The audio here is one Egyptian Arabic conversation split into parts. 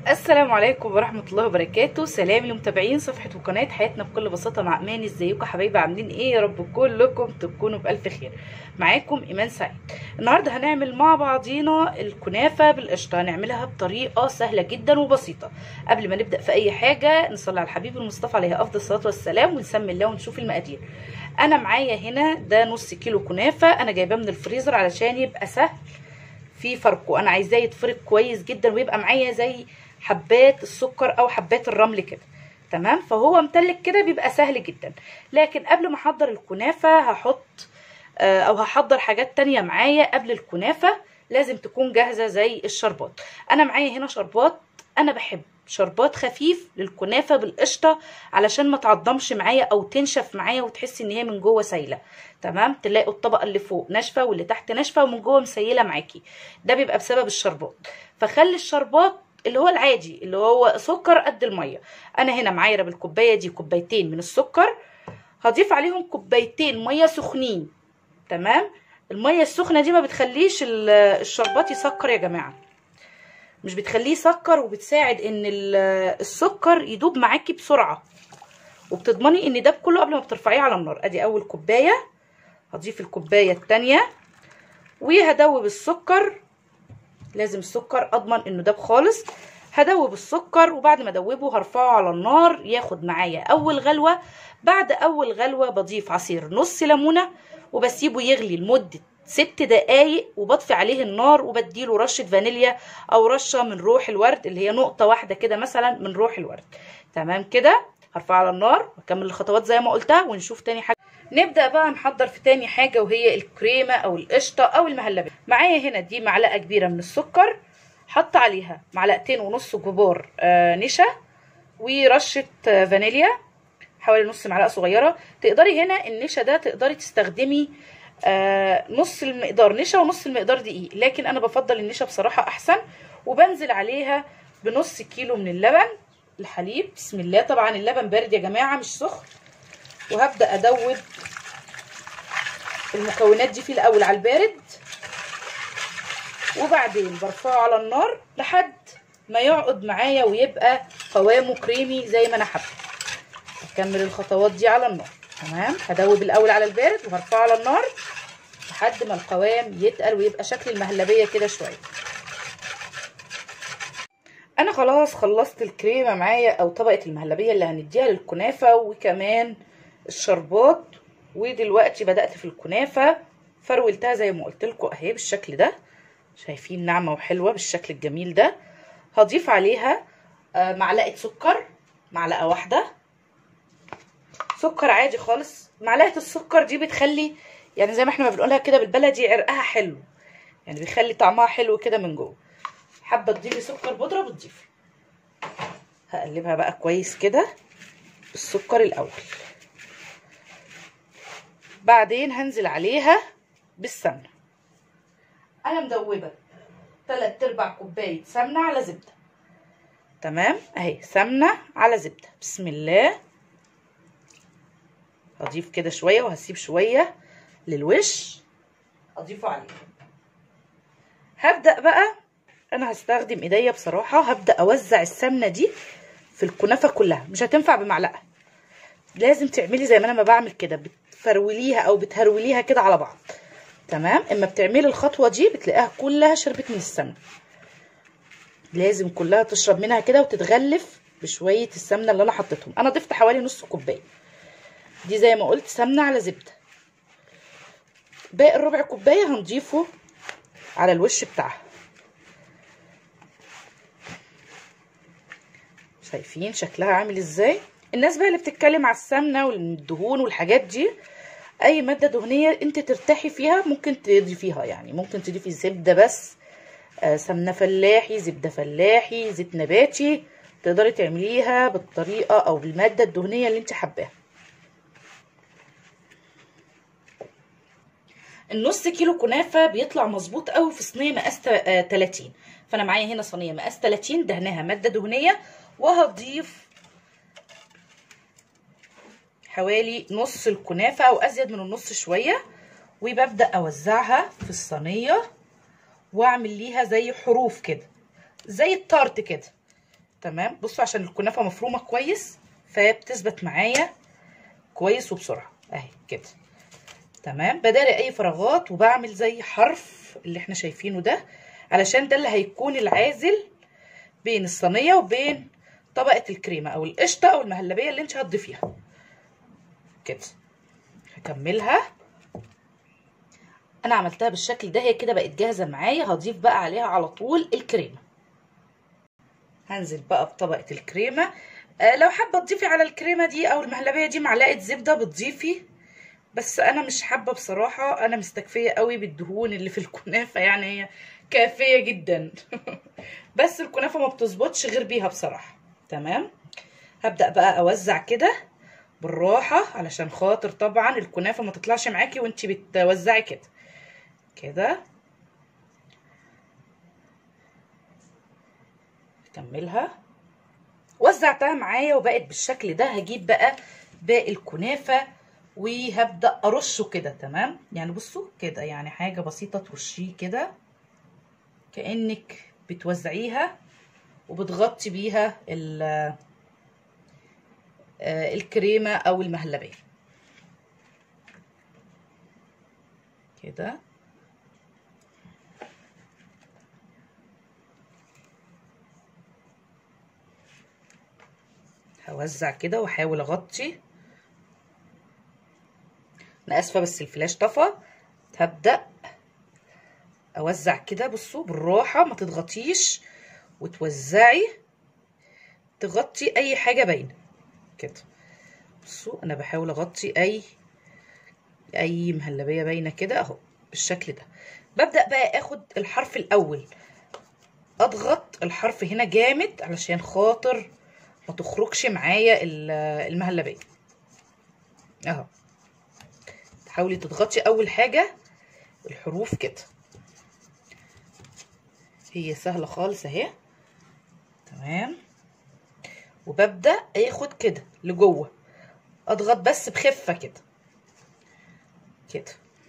السلام عليكم ورحمة الله وبركاته سلام لمتابعين صفحة وقناة حياتنا بكل بساطة مع أمان ازيكم حبايبي عاملين ايه يا رب كلكم تكونوا بألف خير معاكم إيمان سعيد النهاردة هنعمل مع بعضينا الكنافة بالقشطة هنعملها بطريقة سهلة جدا وبسيطة قبل ما نبدأ في أي حاجة نصلي على الحبيب المصطفى عليه أفضل الصلاة والسلام ونسمي الله ونشوف المقادير أنا معايا هنا ده نص كيلو كنافة أنا جايباه من الفريزر علشان يبقى سهل في فرقه أنا عايزاه يتفرق كويس جدا ويبقى معايا زي حبات السكر او حبات الرمل كده تمام فهو متلج كده بيبقى سهل جدا لكن قبل ما احضر الكنافه هحط او هحضر حاجات تانية معايا قبل الكنافه لازم تكون جاهزه زي الشربات انا معايا هنا شربات انا بحب شربات خفيف للكنافه بالقشطه علشان ما تعضمش معايا او تنشف معايا وتحسي ان هي من جوه سايله تمام تلاقوا الطبقه اللي فوق ناشفه واللي تحت ناشفه ومن جوه مسيله معاكي ده بيبقى بسبب الشربات فخلي الشربات اللي هو العادي اللي هو سكر قد الميه انا هنا معايره بالكوبايه دي كوبايتين من السكر هضيف عليهم كوبايتين ميه سخنين تمام الميه السخنه دي ما بتخليش الشربات يسكر يا جماعه مش بتخليه يسكر وبتساعد ان السكر يدوب معاكي بسرعه وبتضمني ان ده كله قبل ما بترفعيه على النار ادي اول كوبايه هضيف الكوبايه الثانيه وهدوب السكر لازم السكر اضمن انه داب خالص هدوب السكر وبعد ما ادوبه هرفعه على النار ياخد معايا اول غلوه بعد اول غلوه بضيف عصير نص ليمونه وبسيبه يغلي لمده ست دقايق وبطفي عليه النار وبديله رشه فانيليا او رشه من روح الورد اللي هي نقطه واحده كده مثلا من روح الورد تمام كده هرفعه على النار واكمل الخطوات زي ما قلتها ونشوف تاني حاجه نبدا بقى نحضر في تاني حاجه وهي الكريمه او القشطه او المهلبيه معايا هنا دي معلقه كبيره من السكر حط عليها معلقتين ونص كبار آه نشا ورشه آه فانيليا حوالي نص معلقه صغيره تقدري هنا النشا ده تقدري تستخدمي آه نص المقدار نشا ونص المقدار دقيق لكن انا بفضل النشا بصراحه احسن وبنزل عليها بنص كيلو من اللبن الحليب بسم الله طبعا اللبن بارد يا جماعه مش سخن وهبدا ادوب المكونات دي في الاول على البارد وبعدين برفعه على النار لحد ما يقعد معايا ويبقى قوامه كريمي زي ما انا حابه هكمل الخطوات دي على النار تمام هدوب الاول على البارد وهرفعه على النار لحد ما القوام يتقل ويبقى شكل المهلبيه كده شويه انا خلاص خلصت الكريمه معايا او طبقه المهلبيه اللي هنديها للكنافه وكمان الشربات ودلوقتي بدات في الكنافه فرولتها زي ما قلت لكم اهي بالشكل ده شايفين ناعمه وحلوه بالشكل الجميل ده هضيف عليها معلقه سكر معلقه واحده سكر عادي خالص معلقه السكر دي بتخلي يعني زي ما احنا ما بنقولها كده بالبلدي عرقها حلو يعني بيخلي طعمها حلو كده من جوه حابه تضيفي سكر بودره بتضيفي هقلبها بقى كويس كده بالسكر الاول بعدين هنزل عليها بالسمنه انا مدوبه 3 ارباع كوبايه سمنه على زبده تمام اهي سمنه على زبده بسم الله هضيف كده شويه وهسيب شويه للوش اضيفه عليه هبدا بقى انا هستخدم ايديا بصراحه هبدا اوزع السمنه دي في الكنافه كلها مش هتنفع بمعلقه لازم تعملي زي ما انا ما بعمل كده بتفروليها او بتهروليها كده على بعض تمام اما بتعملي الخطوه دي بتلاقيها كلها شربت من السمنه لازم كلها تشرب منها كده وتتغلف بشويه السمنه اللي انا حطيتهم انا ضفت حوالي نص كوبايه دي زي ما قلت سمنه على زبده باقي الربع كوبايه هنضيفه على الوش بتاعها شايفين شكلها عامل ازاي الناس بقى اللي بتتكلم على السمنه والدهون والحاجات دي اي ماده دهنيه انت ترتاحي فيها ممكن تضيفيها يعني ممكن تضيفي زبده بس آه سمنه فلاحي زبده فلاحي زيت نباتي تقدري تعمليها بالطريقه او بالماده الدهنيه اللي انت حباها النص كيلو كنافه بيطلع مظبوط قوي في صينيه مقاس 30 فانا معايا هنا صينيه مقاس 30 دهناها ماده دهنيه وهضيف حوالي نص الكنافة أو أزيد من النص شوية وببدأ أوزعها في الصينية وأعمل ليها زي حروف كده زي التارت كده تمام بصوا عشان الكنافه مفرومه كويس فبتثبت معايا كويس وبسرعه اهي كده تمام بداري اي فراغات وبعمل زي حرف اللي احنا شايفينه ده علشان ده اللي هيكون العازل بين الصينيه وبين طبقه الكريمه او القشطه او المهلبيه اللي انت هتضيفيها كده هكملها انا عملتها بالشكل ده هي كده بقت جاهزه معايا هضيف بقى عليها على طول الكريمه هنزل بقى بطبقه الكريمه آه لو حابه تضيفي على الكريمه دي او المهلبيه دي معلقه زبده بتضيفي بس انا مش حابه بصراحه انا مستكفيه قوي بالدهون اللي في الكنافه يعني هي كافيه جدا بس الكنافه ما بتظبطش غير بيها بصراحه تمام هبدا بقى اوزع كده بالراحه علشان خاطر طبعا الكنافه ما تطلعش معاكي وانتي بتوزعي كده كده اكملها وزعتها معايا وبقت بالشكل ده هجيب بقى باقي الكنافه وهبدا ارشه كده تمام يعني بصوا كده يعني حاجه بسيطه ترشيه كده كانك بتوزعيها وبتغطي بيها الكريمه او المهلبيه كده هوزع كده واحاول اغطي انا اسفه بس الفلاش طفى هبدا اوزع كده بصوا بالراحه ما تضغطيش وتوزعي تغطي اي حاجه باينه كده بصوا انا بحاول اغطي اي اي مهلبيه باينه كده اهو بالشكل ده ببدا بقى اخد الحرف الاول اضغط الحرف هنا جامد علشان خاطر ما تخرجش معايا المهلبيه اهو تحاولي تضغطي اول حاجه الحروف كده هي سهله خالص اهي تمام وببدا اخد كده لجوه اضغط بس بخفه كده كده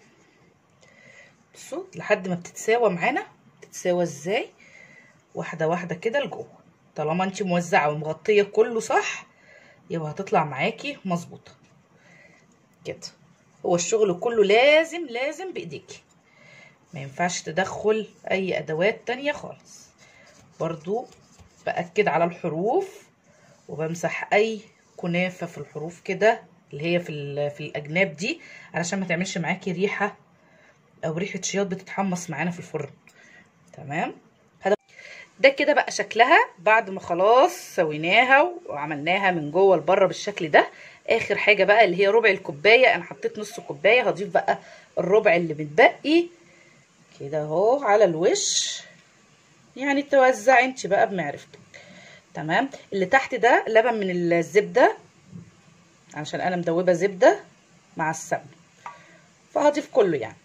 بصوا لحد ما بتتساوى معانا بتتساوى ازاي واحده واحده كده لجوه طالما انت موزعه ومغطيه كله صح يبقى هتطلع معاكي مظبوطه كده هو الشغل كله لازم لازم بايديكي ما ينفعش تدخل اي ادوات تانية خالص برضو باكد على الحروف وبمسح اي كنافه في الحروف كده اللي هي في في الاجناب دي علشان ما تعملش معاكي ريحه او ريحه شياط بتتحمص معانا في الفرن تمام ده كده بقى شكلها بعد ما خلاص سويناها وعملناها من جوه لبره بالشكل ده اخر حاجه بقى اللي هي ربع الكوبايه انا حطيت نص كوبايه هضيف بقى الربع اللي متبقي كده اهو على الوش يعني توزعي انت بقى بمعرفتك تمام اللي تحت ده لبن من الزبده عشان انا مدوبه زبده مع السمن فهضيف كله يعني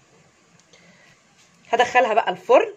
هدخلها بقى الفرن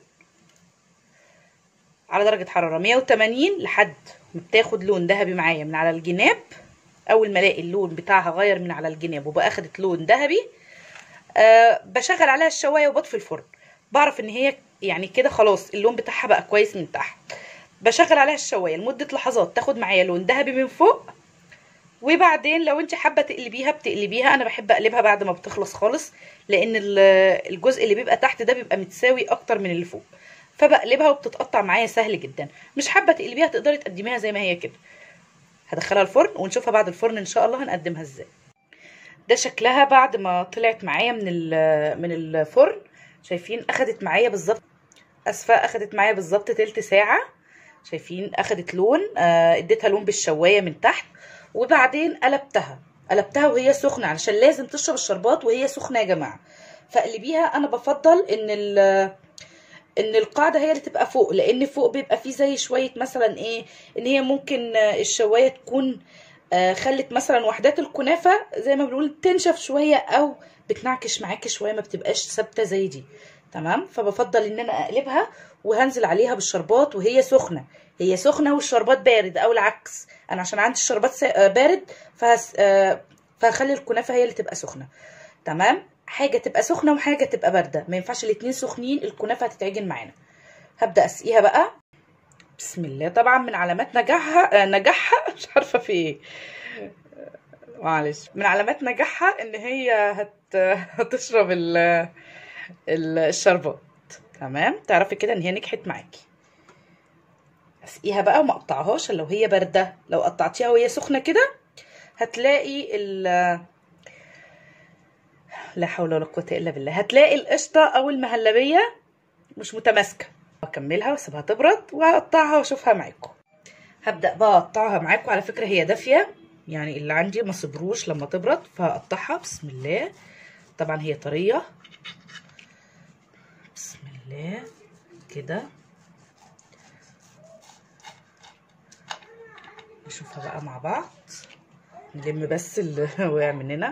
على درجة حرارة 180 لحد ما بتاخد لون ذهبي معايا من على الجناب اول ما الاقي اللون بتاعها غير من على الجناب وبقى اخدت لون ذهبي أه بشغل عليها الشوايه وبطفي الفرن بعرف ان هي يعني كده خلاص اللون بتاعها بقى كويس من تحت بشغل عليها الشوايه لمده لحظات تاخد معايا لون ذهبي من فوق وبعدين لو انت حابه تقلبيها بتقلبيها انا بحب اقلبها بعد ما بتخلص خالص لان الجزء اللي بيبقى تحت ده بيبقى متساوي اكتر من اللي فوق فبقلبها وبتتقطع معايا سهل جدا مش حابه تقلبيها تقدري تقدميها زي ما هي كده هدخلها الفرن ونشوفها بعد الفرن ان شاء الله هنقدمها ازاي ده شكلها بعد ما طلعت معايا من من الفرن شايفين اخدت معايا بالظبط اسفه اخدت معايا بالظبط تلت ساعه شايفين اخدت لون آه اديتها لون بالشوايه من تحت وبعدين قلبتها قلبتها وهي سخنه علشان لازم تشرب الشربات وهي سخنه يا جماعه فقلبيها انا بفضل ان ان القاعده هي اللي تبقى فوق لان فوق بيبقى فيه زي شويه مثلا ايه ان هي ممكن الشوايه تكون خلت مثلا وحدات الكنافه زي ما بنقول تنشف شويه او بتنعكش معاكي شويه ما بتبقاش ثابته زي دي تمام فبفضل ان انا اقلبها وهنزل عليها بالشربات وهي سخنه هي سخنه والشربات بارد او العكس انا عشان عندي الشربات بارد فهس فهخلي الكنافه هي اللي تبقى سخنه تمام حاجه تبقى سخنه وحاجه تبقى بارده ما ينفعش الاتنين سخنين الكنافه هتتعجن معانا هبدا اسقيها بقى بسم الله طبعا من علامات نجاحها آه، نجاحها مش عارفه في ايه معلش من علامات نجاحها ان هي هت... هتشرب ال... ال- الشربات تمام تعرفي كده ان هي نجحت معاكي اسقيها بقى وما اقطعهاش لو هي بارده لو قطعتيها وهي سخنه كده هتلاقي ال لا حول ولا قوه الا بالله هتلاقي القشطه او المهلبيه مش متماسكه اكملها واسيبها تبرد وهقطعها واشوفها معاكم هبدا بقى اقطعها معاكم على فكره هي دافيه يعني اللي عندي ما صبروش لما تبرد فهقطعها بسم الله طبعا هي طريه بسم الله كده نشوفها بقى مع بعض نلم بس اللي وقع مننا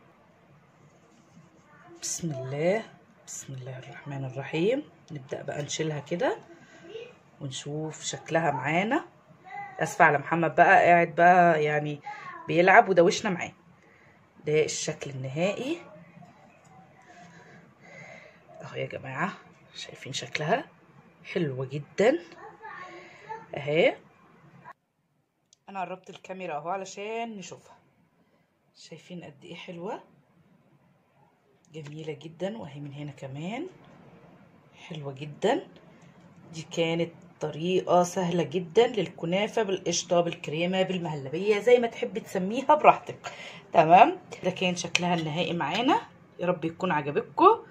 بسم الله بسم الله الرحمن الرحيم نبدأ بقى نشيلها كده ونشوف شكلها معانا اسفة على محمد بقى قاعد بقى يعني بيلعب ودوشنا معاه ده الشكل النهائي اهو يا جماعة شايفين شكلها حلوة جدا اهي انا قربت الكاميرا اهو علشان نشوفها شايفين قد ايه حلوة جميلة جدا وهي من هنا كمان حلوة جدا دي كانت طريقة سهلة جدا للكنافة بالقشطة بالكريمة بالمهلبية زي ما تحبي تسميها براحتك تمام ده كان شكلها النهائي معانا يا رب يكون عجبكم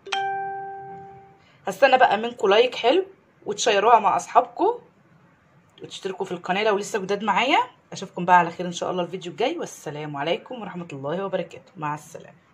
هستنى بقى منكم لايك حلو وتشيروها مع اصحابكم وتشتركوا في القناة لو لسه جداد معايا اشوفكم بقى على خير ان شاء الله الفيديو الجاي والسلام عليكم ورحمة الله وبركاته مع السلامة